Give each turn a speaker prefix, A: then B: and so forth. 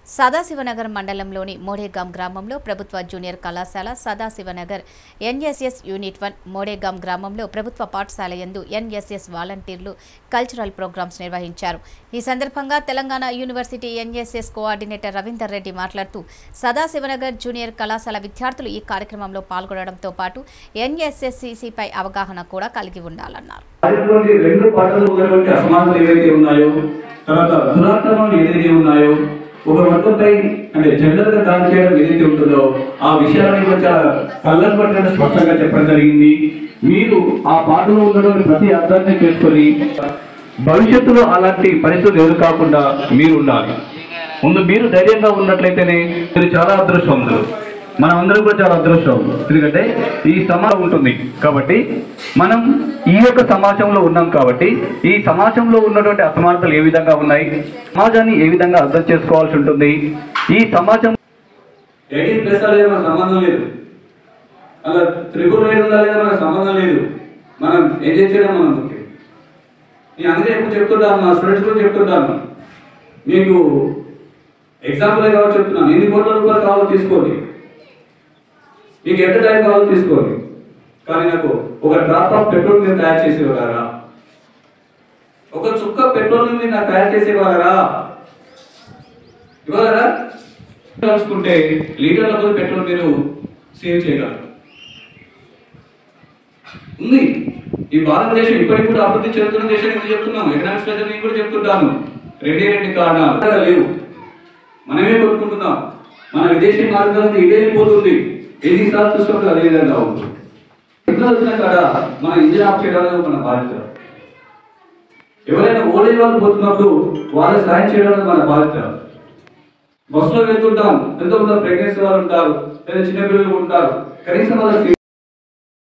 A: సదాశివనగర్ మండలంలోని మోడేగాం గ్రామంలో ప్రభుత్వ జూనియర్ కళాశాల Sadashivnagar NSS unit one Modegaon గ్రామంలో ప్రభుత్వ పాఠశాల యందు ఎన్ఎస్ఎస్ వాలంటీర్లు కల్చరల్ ప్రోగ్రామ్స్ నిర్వహించారు ఈ సందర్భంగా Telangana university NSS coordinator Ravinder Reddy మాట్లాడుతూ సదాశివనగర్ జూనియర్ కళాశాల విద్యార్థులు ఈ కార్యక్రమంలో పాల్గొనడంతో పాటు ఎన్ఎస్ఎస్సిసిపై అవగాహన కూడా కలిగి ఉండాలన్నారు
B: వాటిలోని రెండు పాటలు ఉన్నటువంటి అసమానతలు ఏవైతే ఉన్నాయో తర్వాత దురాక్రమాలు ఏదైతే ఉన్నాయో ఒక వర్గంపై అంటే జెండర్ గా దాడి చేయడం ఏదైతే ఉంటుందో ఆ విషయాన్ని కూడా చాలా కళ్ళను పట్టినట్టు స్పష్టంగా చెప్పడం జరిగింది మీరు ఆ పాటలో ఉన్నటువంటి ప్రతి అర్థాన్ని చేసుకొని భవిష్యత్తులో అలాంటి పరిస్థితులు ఎదురు కాకుండా మీరు ఉండాలి ముందు మీరు ధైర్యంగా ఉన్నట్లయితేనే మీరు చాలా అదృష్టవంతులు మనం అందరం కూడా చాలా అదృష్టం ఎందుకంటే ఈ సమాజం ఉంటుంది కాబట్టి మనం ఈ యొక్క సమాజంలో ఉన్నాం కాబట్టి ఈ సమాజంలో ఉన్నటువంటి అసమానతలు ఏ విధంగా ఉన్నాయి సమాజాన్ని ఏ విధంగా అర్థం చేసుకోవాల్సి ఉంటుంది ఈ సమాజం ఎయిటీన్ ప్లస్ అనేది మనకు సంబంధం లేదు అలా త్రిపుల్ రైడ్ ఉందా లేదా మనకు సంబంధం లేదు మనం ఏం చేయడం మనం ముఖ్యం నేను అందుకే ఎప్పుడు చెప్తుంటాను నా స్టూడెంట్స్ కూడా చెప్తుంటాను మీకు ఎగ్జాంపుల్ కావాలి చెప్తున్నాను ఎన్ని కోట్ల రూపాయలు కావాలో తీసుకోండి మీకు ఎంత టైం కావాలో తీసుకోండి కానీ నాకు ఒక డ్రాప్ ఆఫ్ పెట్రోల్ మీరు తయారు చేసి ఇవ్వగలరా ఒక చుక్క పెట్రోల్ మీరు నాకు తయారు చేసి ఇవ్వగలరా ఇవ్వగలరా కలుసుకుంటే లీటర్ల కొద్ది పెట్రోల్ మీరు సేవ్ చేయగలరు ఉంది ఈ భారతదేశం ఇప్పటికి కూడా అభివృద్ధి చెందుతున్న దేశం ఎందుకు చెప్తున్నాము ఎకనామిక్స్ ప్రజలు నేను కూడా చెప్తుంటాను రెండే రెండు కారణాలు అక్కడ లేవు మనమే కొనుక్కుంటున్నాం మన విదేశీ మార్గాలకు ఇదే వెళ్ళిపోతుంది ఎన్నిసార్లు చూసుకుంటే అదే విధంగా ఉంటుంది ఎట్లా వచ్చిన కాడ మన ఇంజిన్ ఆఫ్ చేయడానికి మన బాధ్యత ఎవరైనా ఓల్డేజ్ వాళ్ళు పోతున్నప్పుడు వాళ్ళకి సాయం చేయడానికి మన బాధ్యత బస్సులో వెళ్తుంటాం ఎంతో మంది ప్రెగ్నెన్సీ వాళ్ళు ఉంటారు లేదా చిన్న పిల్లలు ఉంటారు కనీసం వాళ్ళ